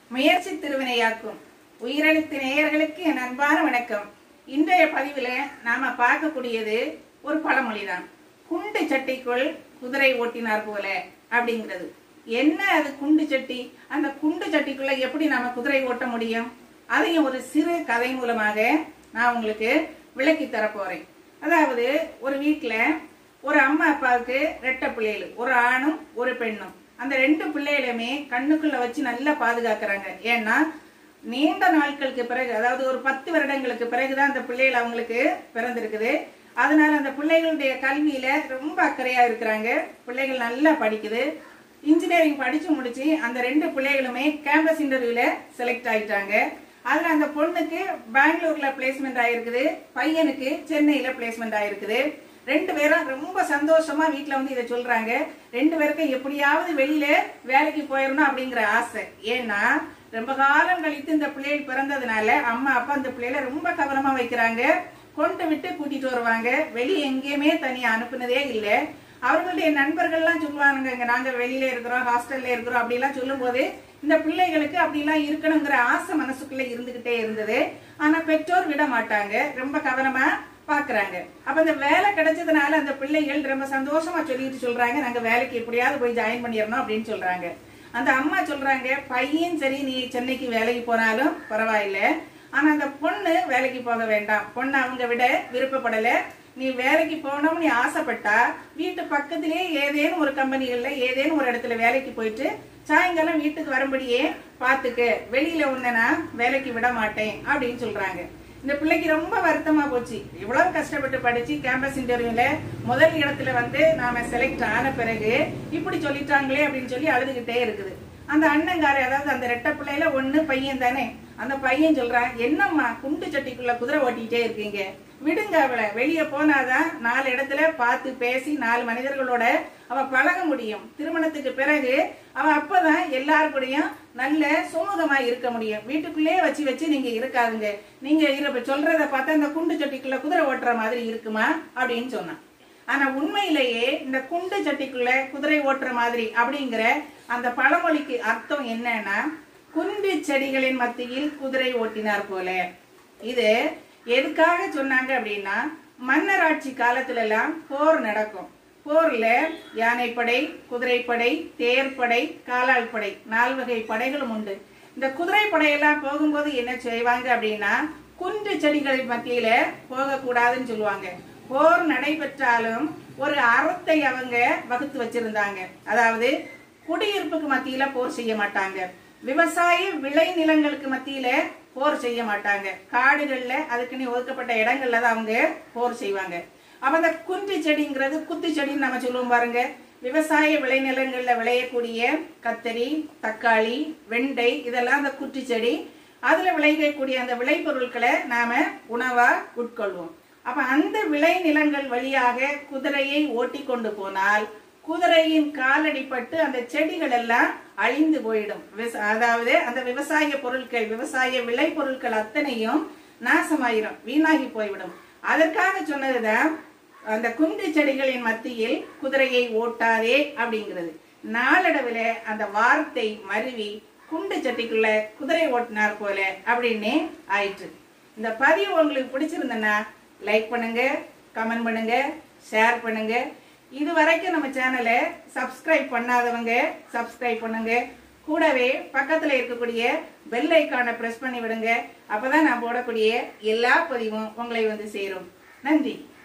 முயற்சி திருவினையாக்கும் உயிரெழுத்து நேயர்களுக்கு என் அன்பான வணக்கம் இன்றைய பதிவுல நாம பார்க்கக்கூடியது ஒரு பழமொழிதான் குண்டு சட்டிக்குள் குதிரை ஓட்டினார் போல அப்படிங்கிறது என்ன அது குண்டு சட்டி அந்த குண்டு சட்டிக்குள்ள எப்படி நாம குதிரை ஓட்ட முடியும் அதையும் ஒரு சிறு கதை மூலமாக நான் உங்களுக்கு விளக்கி தர போறேன் அதாவது ஒரு வீட்டுல ஒரு அம்மா அப்பாவுக்கு ரெட்டை பிள்ளைகள் ஒரு ஆணும் ஒரு பெண்ணும் அந்த ரெண்டு பிள்ளைகளுமே கண்ணுக்குள்ள வச்சு நல்லா பாதுகாக்கிறாங்க ஏன்னா நீண்ட நாட்களுக்கு பிறகு அதாவது ஒரு பத்து வருடங்களுக்கு பிறகுதான் அந்த பிள்ளைகள் அவங்களுக்கு பிறந்திருக்குது அதனால அந்த பிள்ளைகளுடைய கல்வியில ரொம்ப அக்கறையா இருக்கிறாங்க பிள்ளைகள் நல்லா படிக்குது இன்ஜினியரிங் படிச்சு முடிச்சு அந்த ரெண்டு பிள்ளைகளுமே கேம்பஸ் இன்டர்வியூல செலக்ட் ஆயிட்டாங்க அதுல அந்த பொண்ணுக்கு பெங்களூர்ல பிளேஸ்மெண்ட் ஆயிருக்குது பையனுக்கு சென்னையில பிளேஸ்மெண்ட் ஆயிருக்குது ரெண்டு பேரும் ரொம்ப சந்தோஷமா வீட்ல வந்து இதை சொல்றாங்க ரெண்டு பேருக்கும் எப்படியாவது வெளியில வேலைக்கு போயிடணும் அப்படிங்கிற ஆசை ஏன்னா ரொம்ப காலம் கழித்து இந்த பிள்ளைகள் பிறந்ததுனால அம்மா அப்பா இந்த பிள்ளைகளை ரொம்ப கவனமா வைக்கிறாங்க கொண்டு விட்டு கூட்டிட்டு வருவாங்க வெளியே எங்கேயுமே தனியா அனுப்புனதே இல்லை அவர்களுடைய நண்பர்கள்லாம் சொல்லுவாங்க இங்க நாங்க வெளியில இருக்கிறோம் ஹாஸ்டல்ல இருக்கிறோம் அப்படிலாம் சொல்லும் போது இந்த பிள்ளைகளுக்கு அப்படிலாம் இருக்கணுங்கிற ஆசை மனசுக்குள்ள இருந்துகிட்டே இருந்தது ஆனா பெற்றோர் விட மாட்டாங்க ரொம்ப கவனமா பாக்குறாங்க அப்ப இந்த வேலை கிடைச்சதுனால அந்த பிள்ளைகள் ரொம்ப சந்தோஷமா சொல்லிட்டு சொல்றாங்க நாங்க வேலைக்கு எப்படியாவது போய் ஜாயின் பண்ணிடணும் அப்படின்னு சொல்றாங்க அந்த அம்மா சொல்றாங்க பையன் சரி நீ சென்னைக்கு வேலைக்கு போனாலும் பரவாயில்ல ஆனா அந்த பொண்ணு வேலைக்கு போக வேண்டாம் பொண்ணு அவங்க விட விருப்பப்படல நீ வேலைக்கு போகணும்னு நீ ஆசைப்பட்டா வீட்டு பக்கத்திலேயே ஏதேனும் ஒரு கம்பெனிகள்ல ஏதேனும் ஒரு இடத்துல வேலைக்கு போயிட்டு சாயங்காலம் வீட்டுக்கு வரும்படியே பாத்துக்க வெளியில உன்னை நான் வேலைக்கு விட மாட்டேன் அப்படின்னு சொல்றாங்க இந்த பிள்ளைக்கு ரொம்ப வருத்தமா போச்சு இவ்வளவு கஷ்டப்பட்டு படிச்சு கேம்பஸ் இன்டர்வியூல முதல் இடத்துல வந்து நாம செலக்ட் ஆன பிறகு இப்படி சொல்லிட்டாங்களே அப்படின்னு சொல்லி அழுதுகிட்டே இருக்குது அந்த அண்ணங்காரு அதாவது அந்த ரெட்டை பிள்ளையில ஒண்ணு பையன் தானே அந்த பையன் சொல்றான் என்னம்மா குண்டு சட்டிக்குள்ள குதிரை ஓட்டிட்டே இருக்கீங்க விடுங்க அவளை வெளியே போனாதான் நாலு இடத்துல பார்த்து பேசி நாலு மனிதர்களோட அவ பழக முடியும் திருமணத்துக்கு பிறகு அவ அப்பதான் எல்லாரு கூடயும் நல்ல சுமூகமா இருக்க முடியும் வீட்டுக்குள்ளேயே வச்சு வச்சு நீங்க இருக்காதுங்க நீங்க இருப்ப சொல்றத பார்த்தா இந்த குண்டு சட்டிக்குள்ள குதிரை ஓட்டுற மாதிரி இருக்குமா அப்படின்னு சொன்னான் ஆனா உண்மையிலேயே இந்த குண்டு சட்டிக்குள்ள குதிரை ஓட்டுற மாதிரி அப்படிங்கிற அந்த பழமொழிக்கு அர்த்தம் என்னன்னா குண்டு செடிகளின் மத்தியில் குதிரை ஓட்டினார் போல இது எதுக்காக சொன்னாங்க அப்படின்னா மன்னராட்சி காலத்துல எல்லாம் போர் நடக்கும் போர்ல யானைப்படை குதிரைப்படை தேர்ப்படை காலாள் படை நால் வகை படைகளும் உண்டு இந்த குதிரை படையெல்லாம் போகும்போது என்ன செய்வாங்க அப்படின்னா குன்று செடிகளின் மத்தியில போகக்கூடாதுன்னு சொல்லுவாங்க போர் நடைபெற்றாலும் ஒரு அறத்தை அவங்க வகுத்து வச்சிருந்தாங்க அதாவது குடியிருப்புக்கு மத்தியில போர் செய்ய மாட்டாங்க விவசாய விளை நிலங்களுக்கு மத்தியில போர் செய்ய மாட்டாங்க காடுகள்ல அதுக்குன்னு ஒதுக்கப்பட்ட இடங்கள்ல தான் அவங்க போர் செய்வாங்க அப்ப அந்த குன்று செடிங்கிறது குத்து செடின்னு நம்ம சொல்லுவோம் பாருங்க விவசாய விளைநிலங்கள்ல விளையக்கூடிய கத்தரி தக்காளி வெண்டை இதெல்லாம் அந்த குற்றி செடி அதுல விளையக்கூடிய அந்த விளைபொருட்களை நாம உணவா உட்கொள்வோம் அப்ப அந்த விளை நிலங்கள் வழியாக குதிரையை ஓட்டி கொண்டு போனால் குதிரையின் காலடிப்பட்டு அந்த செடிகள் எல்லாம் அழிந்து போயிடும் விவச- அதாவது அந்த விவசாய பொருட்கள் விவசாய விளை பொருட்கள் அத்தனையும் நாசமாயிரும் வீணாகி போய்விடும் அதற்காக சொன்னதுதான் அந்த குன்று செடிகளின் மத்தியில் குதிரையை ஓட்டாதே அப்படிங்கிறது நாளடைவுல அந்த வார்த்தை மருவி குண்டு சட்டிக்குள்ள குதிரை ஓட்டினார் போல அப்படின்னு ஆயிற்று இந்த பதிவு உங்களுக்கு பிடிச்சிருந்தனா லைக் பண்ணுங்க கமெண்ட் பண்ணுங்க ஷேர் பண்ணுங்க இது வரைக்கும் நம்ம சேனலை சப்ஸ்கிரைப் பண்ணாதவங்க சப்ஸ்கிரைப் பண்ணுங்க கூடவே பக்கத்துல இருக்கக்கூடிய பெல் ஐக்கானை பிரஸ் பண்ணி விடுங்க அப்பதான் நான் போடக்கூடிய எல்லா பதிவும் உங்களை வந்து சேரும் நன்றி